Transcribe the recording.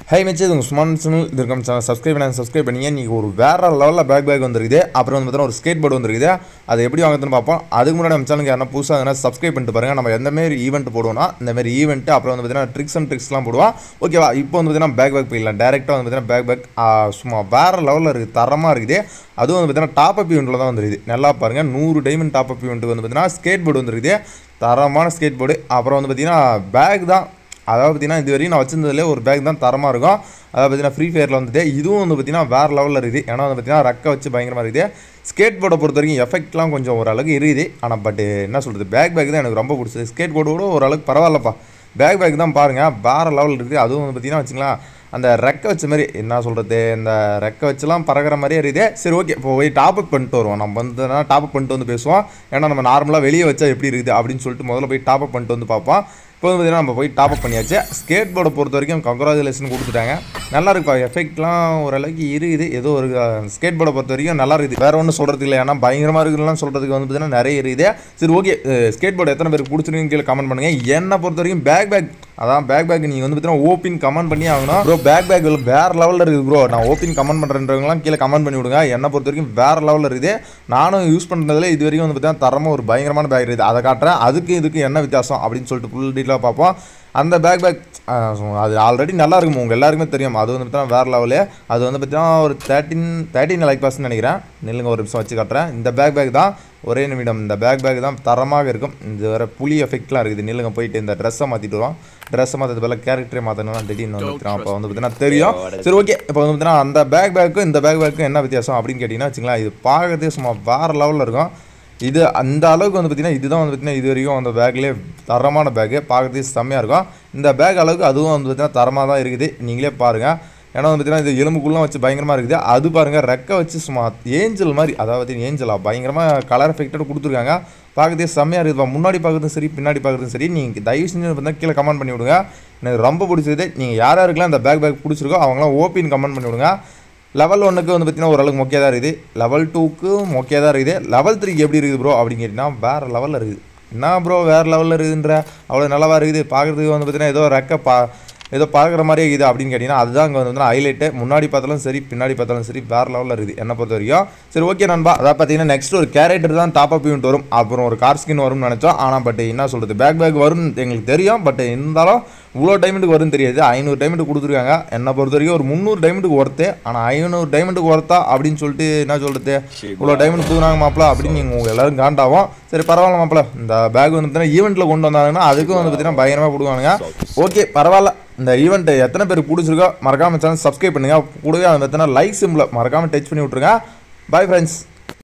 high மச்சி இது உங்கள் சுமான் சேனல் இது இருக்கும் சேனல் சப்ஸ்கிரைப் பண்ணி சப்ஸ்கிரைப் பண்ணி நீங்கள் ஒரு வேற லெவலில் பேக் பேக் வந்துருக்குது அப்புறம் வந்து பார்த்தீங்கன்னா ஒரு ஸ்கேட் போர்டு வந்துருக்குது அதை எப்படி வாங்குறதுன்னு பார்ப்போம் அதுக்கு முன்னாடி நம்ம சேனலுக்கு யாரா புதுசாக எதனா சப்ஸ்கிரைப் பண்ணிட்டு பாருங்க நம்ம எந்த மாதிரி ஈவெண்ட் போடுவோம்னா இந்த மாதிரி ஈவெண்ட் அப்புறம் வந்து பார்த்தீங்கன்னா ட்ரிக்ஸ் அண்ட் ட்ரிக்ஸ்லாம் போடுவோம் ஓகேவா இப்போ வந்து பார்த்தீங்கன்னா பேக் பேக் போயிடலாம் டேரெக்டாக வந்து பார்த்தீங்கன்னா பேக் பேக் சும்மா வேற லெவலில் இருக்குது தரமாக இருக்குது அதுவும் வந்து பார்த்தீங்கன்னா டாப் அப் ஈவெண்ட்டில் தான் வந்துருக்குது நல்லா பாருங்கள் நூறு டைமண்ட் டாப் அப் ஈவெண்ட் வந்து பார்த்தீங்கன்னா ஸ்கேட் போர்டு வந்துருக்குது தரமான ஸ்கேட் போர்டு அப்புறம் வந்து பார்த்தீங்கன்னா பேக் தான் அதாவது பார்த்தீங்கன்னா இது வரையும் நான் வச்சிருந்ததுல ஒரு பேக் தான் தரமாக இருக்கும் அதாவது பார்த்தீங்கன்னா ஃப்ரீ ஃபயரில் வந்துட்டு இதுவும் வந்து பார்த்தீங்கன்னா வேறு லெவலில் இருக்குது ஏன்னா வந்து பார்த்தீங்கன்னா ரெக்க வச்சு பயங்கரமாக இருக்குது ஸ்கேட் போர்டை பொறுத்த வரைக்கும் எஃபெக்ட்லாம் கொஞ்சம் ஓரளவுக்கு இருக்குது ஆனால் பட் என்ன சொல்கிறது பேக் பேக் தான் எனக்கு ரொம்ப பிடிச்சது ஸ்கேட் போர்டு கூட ஓரளவுக்கு பரவாயில்லப்பா பேக் பேக் தான் பாருங்கள் வேறு லெவல் இருக்குது அதுவும் வந்து பார்த்தீங்கன்னா வச்சுக்கலாம் அந்த ரெக்கை வச்ச மாதிரி என்ன சொல்கிறது இந்த ரெக்கை வச்சுலாம் பறக்கிற மாதிரியே இருக்குது சரி ஓகே இப்போ போய் டாப் அப் பண்ணிட்டு வருவோம் நம்ம வந்து டாப் அப் பண்ணிட்டு வந்து பேசுவோம் ஏன்னா நம்ம நார்மலாக வெளியே வச்சா எப்படி இருக்குது அப்படின்னு சொல்லிட்டு முதல்ல போய் டாப் அப் பண்ணிட்டு வந்து பார்ப்போம் இப்போ வந்து பார்த்தீங்கன்னா நம்ம போய் டாப் அப் பண்ணியாச்சு ஸ்கேட் போர்டை பொறுத்த வரைக்கும் கங்க்ராச்சுலேஷன் கொடுத்துட்டாங்க நல்லா இருக்குப்பா எஃபெக்ட்லாம் ஓரளவுக்கு இருக்குது ஏதோ ஒரு ஸ்கேட் போர்டை பொறுத்த வரைக்கும் நல்லா இருக்குது வேற ஒன்றும் சொல்கிறதுக்கு இல்லை ஏன்னா பயங்கரமாக இருக்குதுலாம் சொல்கிறதுக்கு வந்து பார்த்தீங்கன்னா நிறைய இருக்குது சரி ஓகே ஸ்கேட் போர்டு எத்தனை பேருக்கு பிடிச்சிருக்குன்னு கீழே கமெண்ட் பண்ணுங்கள் என்னை பொறுத்த வரைக்கும் பேக் பேக் அதான் பேக் பேக் நீங்கள் வந்து பார்த்தீங்கன்னா ஓப்பின் கமெண்ட் பண்ணி ஆகணும் ப்ரோ பேக் பேக் வேறு லெவலில் இருக்குது ப்ரோ நான் ஓப்பின் கமெண்ட் பண்ணுறேன்றவங்களாம் கீழே கமெண்ட் பண்ணி விடுங்க என்னை பொறுத்த வரைக்கும் வேறு லெவலில் இருக்குது நானும் யூஸ் பண்ணுறதுல இது வரைக்கும் வந்து பார்த்தீங்கன்னா தரமாக ஒரு பயங்கரமான பேக் இருக்குது அதை காட்டுறேன் அதுக்கு இதுக்கு என்ன வித்தியாசம் அப்படின்னு சொல்லிட்டு ஃபுல் டீட்டெயிலாக பார்ப்போம் அந்த பேக் பேக் அது ஆல்ரெடி நல்லா இருக்கும் உங்கள் எல்லாருக்குமே தெரியும் அது வந்து பார்த்தீங்கன்னா வேறு லெவலு அது வந்து பார்த்தீங்கன்னா ஒரு தேர்ட்டின் தேர்ட்டின் லைக் பர்சன்ட் நினைக்கிறேன் நில்லுங்க ஒரு நிமிஷம் வச்சு காட்டுறேன் இந்த பேக் பேக் தான் ஒரே நிமிடம் இந்த பேக் பேக் தான் தரமாக இருக்கும் இது வேறு புளி எஃபெக்ட்லாம் இருக்குது நில்லுங்க போயிட்டு இந்த ட்ரெஸ்ஸை மாற்றிட்டு வரோம் ட்ரெஸ்ஸை மாற்றது பதில் கேரக்டரே மாற்றணும்னா திடீர்னு வந்துருக்கான் அப்போ வந்து பார்த்தீங்கன்னா தெரியும் சரி ஓகே இப்போ வந்து பார்த்தீங்கன்னா அந்த பேக் பேக்கும் இந்த பேக் பேக்கும் என்ன வித்தியாசம் அப்படின்னு கேட்டிங்கன்னா வச்சுங்களேன் இது பார்க்கறதே சும்மா வேறு லெவலில் இருக்கும் இது அந்த அளவுக்கு வந்து பார்த்தீங்கன்னா இதுதான் வந்து பார்த்தீங்கன்னா இது வரைக்கும் அந்த பேக்லேயே தரமான பேக்கு பார்க்கறதுக்கு செம்மையாக இருக்கும் இந்த பேக் அளவுக்கு அதுவும் வந்து பார்த்தீங்கன்னா தரமாக தான் இருக்குது நீங்களே பாருங்கள் ஏன்னா வந்து பார்த்தீங்கன்னா இது எலும்புக்குள்ளே வச்சு பயங்கரமாக இருக்குது அது பாருங்கள் ரெக்கை வச்சு சும்மா ஏஞ்சல் மாதிரி அதாவது ஏஞ்சலா பயங்கரமாக கலர் எஃபெக்டட் கொடுத்துருக்காங்க பார்க்கறதே செம்மையாக இருக்குதுப்பா முன்னாடி பார்க்குறதும் சரி பின்னாடி பார்க்குறதும் சரி நீங்கள் தயவு செஞ்சு வந்து கீழே கமெண்ட் பண்ணி விடுங்க எனக்கு ரொம்ப பிடிச்சது நீங்கள் யார் யாருக்கெல்லாம் இந்த பேக் பேக் பிடிச்சிருக்கோ அவங்களாம் ஓபின்னு கமெண்ட் பண்ணி விடுங்க லெவல் ஒன்றுக்கு வந்து பார்த்தீங்கன்னா ஓரளவுக்கு மொக்கையாக தான் இருக்குது லெவல் டூக்கு மொக்கையாக தான் இருக்குது லெவல் த்ரீக்கு எப்படி இருக்குது ப்ரோ அப்படின்னு கேட்டிங்கன்னா வேறு லெவலில் இருக்குது என்ன ப்ரோ வேறு லெவலில் இருக்குதுன்ற அவ்வளோ நல்லாவா இருக்குது பார்க்குறதுக்கு வந்து பார்த்தீங்கன்னா ஏதோ ரெக்க பா ஏதோ பார்க்குற மாதிரியே இருக்குது அப்படின்னு கேட்டிங்கன்னா அதுதான் அங்கே வந்து ஹைலைட்டு முன்னாடி பார்த்தாலும் சரி பின்னாடி பார்த்தாலும் சரி வேறு லெவலில் இருக்குது என்ன பொறுத்த வரைக்கும் சரி ஓகே நண்பா அதாவது பார்த்தீங்கன்னா நெக்ஸ்ட் ஒரு கேரக்டர் தான் டாப் அப் யூனிட் வரும் அப்புறம் ஒரு கார் ஸ்கின் வரும்னு நினச்சோம் ஆனால் பட் என்ன சொல்கிறது பேக் பேக் வரும்னு எங்களுக்கு தெரியும் பட் இருந்தாலும் இவ்வளோ டைமண்டுக்கு வரும்னு தெரியாது ஐநூறு டைமண்ட் கொடுத்துருக்காங்க என்னை பொறுத்த வரைக்கும் ஒரு முந்நூறு டைமண்டுக்கு ஒர்த்து ஆனால் ஐநூறு டைமண்டுக்கு ஒர்த்தா அப்படின்னு சொல்லிட்டு என்ன சொல்கிறது இவ்வளோ டைமண்ட் கொடுக்குறாங்க மாப்பிள அப்படின்னு நீங்கள் உங்கள் எல்லாரும் காண்டாகும் சரி பரவாயில்ல மாப்பிள இந்த பேக் வந்து பார்த்தீங்கன்னா ஈவெண்ட்டில் கொண்டு வந்தாங்கன்னா அதுக்கும் வந்து பார்த்தீங்கன்னா பயங்கரமாக கொடுக்குவாங்க ஓகே பரவாயில்ல இந்த ஈவெண்ட் எத்தனை பேர் பிடிச்சிருக்கோ மறக்காம சேனல் சப்ஸ்கிரைப் பண்ணுங்கள் கூடவே அந்த பார்த்தீங்கன்னா லைக் சிம்பில் மறக்காமல் டச் பண்ணி விட்ருங்க பை ஃப்ரெண்ட்ஸ்